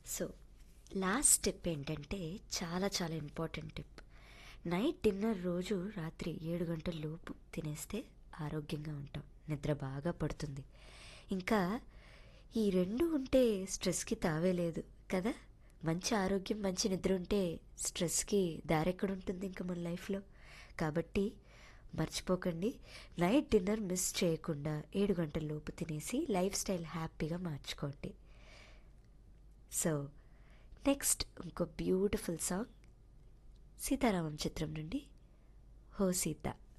so last tip ఏంటంటే చాలా చాలా ఇంపార్టెంట్ టిప్ నైట్ డిన్నర్ రోజు రాత్రి ఏడు గంటల లోపు తినేస్తే ఆరోగ్యంగా ఉంటాం నిద్ర బాగా పడుతుంది ఇంకా ఈ రెండు ఉంటే స్ట్రెస్కి తావే లేదు కదా మంచి ఆరోగ్యం మంచి నిద్ర ఉంటే స్ట్రెస్కి దారెక్కడ ఉంటుంది ఇంకా మన లైఫ్లో కాబట్టి మర్చిపోకండి నైట్ డిన్నర్ మిస్ చేయకుండా ఏడు గంటల లోపు తినేసి లైఫ్ స్టైల్ హ్యాపీగా మార్చుకోండి సో నెక్స్ట్ ఇంకో బ్యూటిఫుల్ సాంగ్ సీతారామం చిత్రం నుండి హో సీత